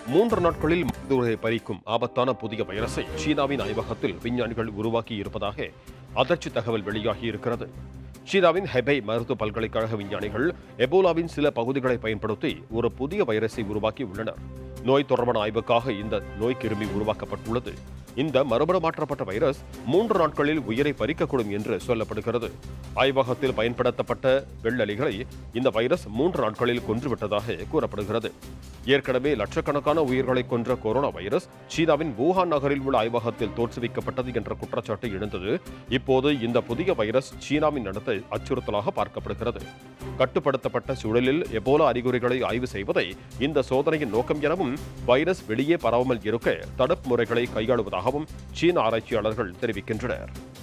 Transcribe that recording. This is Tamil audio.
மூன்று நாட்களில் மனிதர்களை பறிக்கும் ஆபத்தான புதிய வைரஸை சீனாவின் ஆய்வகத்தில் விஞ்ஞானிகள் உருவாக்கி இருப்பதாக அதிர்ச்சி தகவல் வெளியாகி இருக்கிறது சீனாவின் ஹெபை மருத்துவ பல்கலைக்கழக விஞ்ஞானிகள் எபோலாவின் சில பகுதிகளை பயன்படுத்தி ஒரு புதிய வைரஸை உருவாக்கி உள்ளனர் நோய் தொடர்பான ஆய்வுக்காக இந்த நோய் கிருமி உருவாக்கப்பட்டுள்ளது இந்த மறுபட மாற்றப்பட்ட வைரஸ் மூன்று நாட்களில் உயிரை பறிக்கக்கூடும் என்று சொல்லப்படுகிறது ஆய்வகத்தில் பயன்படுத்தப்பட்ட வெள்ளலிகளை இந்த வைரஸ் மூன்று நாட்களில் கொன்றுவிட்டதாக கூறப்படுகிறது ஏற்கனவே லட்சக்கணக்கான உயிர்களை கொன்ற கொரோனா வைரஸ் சீனாவின் வூஹான் நகரில் உள்ள ஆய்வகத்தில் தோற்றுவிக்கப்பட்டது என்ற குற்றச்சாட்டு எழுந்தது இப்போது இந்த புதிய வைரஸ் சீனாவின் நடத்தை அச்சுறுத்தலாக பார்க்கப்படுகிறது கட்டுப்படுத்தப்பட்ட சூழலில் எபோலா அறிகுறிகளை ஆய்வு செய்வதை இந்த சோதனையின் நோக்கம் எனவும் வைரஸ் வெளியே பரவாமல் இருக்க தடுப்பு முறைகளை கையாளுவதாகவும் சீன ஆராய்ச்சியாளர்கள் தெரிவிக்கின்றனர்